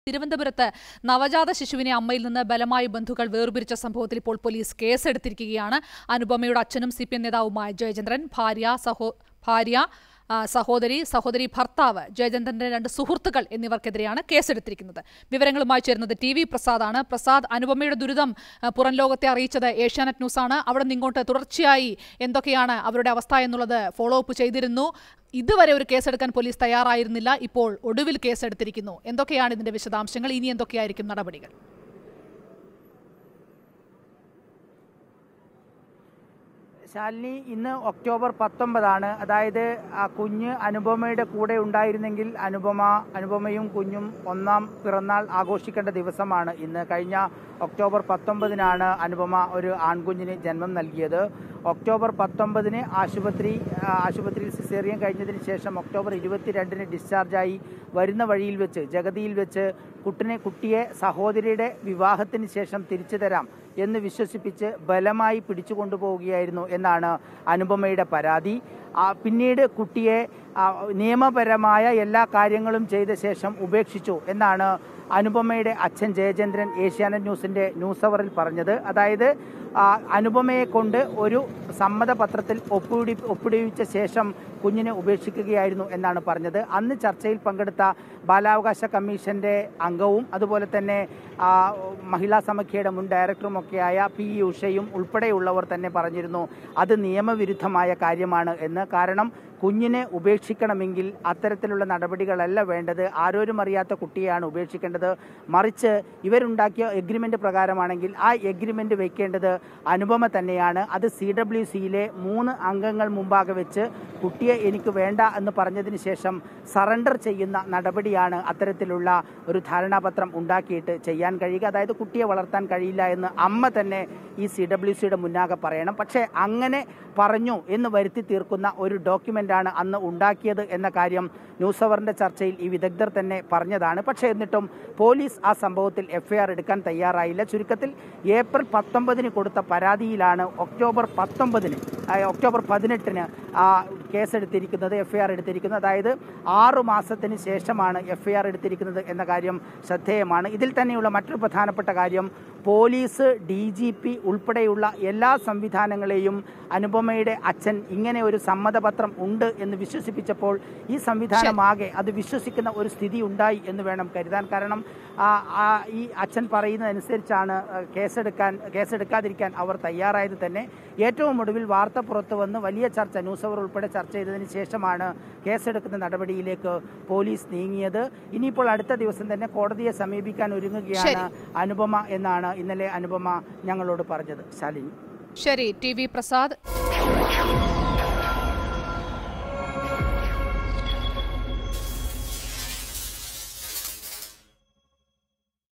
തിരുവനന്തപുരത്ത് നവജാത ശിശുവിനെ അമ്മയിൽ നിന്ന് ബലമായി ബന്ധുക്കൾ വേർപിരിച്ച സംഭവത്തിൽ ഇപ്പോൾ പോലീസ് കേസെടുത്തിരിക്കുകയാണ് അനുപമയുടെ അച്ഛനും സി പി എം നേതാവുമായ ജയചന്ദ്രൻ ഭാര്യ സഹോ ഭാര്യ ആ, സഹോദരി സഹോദരി ഭർത്താവ് ജയചന്ദ്രന്റെ രണ്ട് സുഹൃത്തുക്കൾ എന്നിവർക്കെതിരെയാണ് കേസെടുത്തിരിക്കുന്നത് വിവരങ്ങളുമായി ചേരുന്നത് ടി വി പ്രസാദാണ് പ്രസാദ് അനുപമയുടെ ദുരിതം ആ, പുറം ലോകത്തെ അറിയിച്ചത് ഏഷ്യാനെറ്റ് ന്യൂസാണ് അവിടെ നിന്ന് ഇങ്ങോട്ട് തുടർച്ചയായി എന്തൊക്കെയാണ് അവരുടെ അവസ്ഥ എന്നുള്ളത് ഫോളോ അപ്പ് ചെയ്തിരുന്നു ഇതുവരെ ഒരു കേസെടുക്കാൻ പോലീസ് തയ്യാറായിരുന്നില്ല ഇപ്പോൾ ഒടുവിൽ കേസെടുത്തിരിക്കുന്നു എന്തൊക്കെയാണ് ഇതിന്റെ വിശദാംശങ്ങൾ ഇനി എന്തൊക്കെയായിരിക്കും നടപടികൾ ശാലിനി ഇന്ന് ഒക്ടോബർ പത്തൊമ്പതാണ് അതായത് ആ കുഞ്ഞ് അനുപമയുടെ കൂടെ ഉണ്ടായിരുന്നെങ്കിൽ അനുപമ അനുപമയും കുഞ്ഞും ഒന്നാം പിറന്നാൾ ആഘോഷിക്കേണ്ട ദിവസമാണ് ഇന്ന് കഴിഞ്ഞ ഒക്ടോബർ പത്തൊമ്പതിനാണ് അനുപമ ഒരു ആൺകുഞ്ഞിന് ജന്മം നൽകിയത് ഒക്ടോബർ പത്തൊമ്പതിന് ആശുപത്രി ആ, ആശുപത്രിയിൽ സിസേറിയൻ കഴിഞ്ഞതിന് ശേഷം ഒക്ടോബർ ഇരുപത്തിരണ്ടിന് ഡിസ്ചാർജായി വരുന്ന വഴിയിൽ വെച്ച് ജഗതിയിൽ വെച്ച് കുട്ടിനെ കുട്ടിയെ സഹോദരിയുടെ വിവാഹത്തിന് ശേഷം തിരിച്ചു തരാം എന്ന് വിശ്വസിപ്പിച്ച് ബലമായി പിടിച്ചു കൊണ്ടുപോവുകയായിരുന്നു എന്നാണ് അനുപമയുടെ പരാതി ആ, പിന്നീട് കുട്ടിയെ ആ, നിയമപരമായ എല്ലാ കാര്യങ്ങളും ചെയ്ത ശേഷം ഉപേക്ഷിച്ചു എന്നാണ് അനുപമയുടെ അച്ഛൻ ജയചന്ദ്രൻ ഏഷ്യാനെറ്റ് ന്യൂസിന്റെ ന്യൂസ് അവറിൽ പറഞ്ഞത് അതായത് ആ, അനുപമയെ കൊണ്ട് ഒരു സമ്മതപത്രത്തിൽ ഒപ്പിടി ഒപ്പിടിവിച്ച ശേഷം കുഞ്ഞിനെ ഉപേക്ഷിക്കുകയായിരുന്നു എന്നാണ് പറഞ്ഞത് അന്ന് ചർച്ചയിൽ പങ്കെടുത്ത ബാലാവകാശ കമ്മീഷന്റെ അംഗവും അതുപോലെ തന്നെ ആ, മഹിളാ സമഖ്യയുടെ മുൻ ഡയറക്ടറുമൊക്കെയായ പി ഇ ഉഷയും ഉൾപ്പെടെയുള്ളവർ തന്നെ പറഞ്ഞിരുന്നു അത് നിയമവിരുദ്ധമായ കാര്യമാണ് എന്ന് കാരണം കുഞ്ഞിനെ ഉപേക്ഷിക്കണമെങ്കിൽ അത്തരത്തിലുള്ള നടപടികളല്ല വേണ്ടത് ആരോരും അറിയാത്ത കുട്ടിയെയാണ് ഉപേക്ഷിക്കേണ്ടത് മറിച്ച് ഇവരുണ്ടാക്കിയ എഗ്രിമെന്റ് പ്രകാരമാണെങ്കിൽ ആ എഗ്രിമെന്റ് വെക്കേണ്ടത് അനുപമ തന്നെയാണ് അത് സി ഡബ്ല്യു സിയിലെ മൂന്ന് അംഗങ്ങൾ മുമ്പാകെ വെച്ച് കുട്ടിയെ എനിക്ക് വേണ്ട എന്ന് പറഞ്ഞതിന് ശേഷം സറണ്ടർ ചെയ്യുന്ന നടപടിയാണ് അത്തരത്തിലുള്ള ഒരു ധാരണാപത്രം ഉണ്ടാക്കിയിട്ട് ചെയ്യാൻ കഴിയുക അതായത് കുട്ടിയെ വളർത്താൻ കഴിയില്ല എന്ന് അമ്മ തന്നെ ഈ സി ഡബ്ല്യു സിയുടെ മുന്നാകെ പറയണം പക്ഷേ അങ്ങനെ പറഞ്ഞു എന്ന് വരുത്തി തീർക്കുന്ന ഒരു ഡോക്യുമെൻ്റാണ് അന്ന് ഉണ്ടാക്കിയത് എന്ന കാര്യം ന്യൂസ് അവറിൻ്റെ ചർച്ചയിൽ ഈ വിദഗ്ധർ തന്നെ പറഞ്ഞതാണ് പക്ഷേ എന്നിട്ടും പോലീസ് ആ സംഭവത്തിൽ എഫ്ഐആർ എടുക്കാൻ തയ്യാറായില്ല ചുരുക്കത്തിൽ ഏപ്രിൽ പത്തൊമ്പതിന് കൊടുത്ത പരാതിയിലാണ് ഒക്ടോബർ പത്തൊമ്പതിന് ആ, ഒക്ടോബർ പതിനെട്ടിന് ആ കേസെടുത്തിരിക്കുന്നത് എഫ്ഐആർ എടുത്തിരിക്കുന്നത് അതായത് ആറു മാസത്തിന് ശേഷമാണ് എഫ്ഐആർ എടുത്തിരിക്കുന്നത് എന്ന കാര്യം ശ്രദ്ധേയമാണ് ഇതിൽ തന്നെയുള്ള മറ്റൊരു പ്രധാനപ്പെട്ട കാര്യം പോലീസ് ഡി ജി പി ഉൾപ്പെടെയുള്ള എല്ലാ സംവിധാനങ്ങളെയും അനുപമയുടെ അച്ഛൻ ഇങ്ങനെ ഒരു സമ്മതപത്രം ഉണ്ട് എന്ന് വിശ്വസിപ്പിച്ചപ്പോൾ ഈ സംവിധാനമാകെ അത് വിശ്വസിക്കുന്ന ഒരു സ്ഥിതി ഉണ്ടായി എന്ന് വേണം കരുതാൻ കാരണം ആ, ആ, ഈ അച്ഛൻ പറയുന്നതനുസരിച്ചാണ് ആ, കേസെടുക്കാൻ കേസെടുക്കാതിരിക്കാൻ അവർ തയ്യാറായത് തന്നെ ഏറ്റവും ഒടുവിൽ വാർത്ത പുറത്തു വന്ന് വലിയ ചർച്ച ന്യൂസ് അവർ ഉൾപ്പെടെ ചർച്ച ചെയ്തതിന് ശേഷമാണ് കേസെടുക്കുന്ന നടപടിയിലേക്ക് പോലീസ് നീങ്ങിയത് ഇനിയിപ്പോൾ അടുത്ത ദിവസം തന്നെ കോടതിയെ സമീപിക്കാൻ ഒരുങ്ങുകയാണ് അനുപമ എന്നാണ് ഇന്നലെ അനുപമ ഞങ്ങളോട് പറഞ്ഞത് ശാലിനി ശരി ടി വി പ്രസാദ്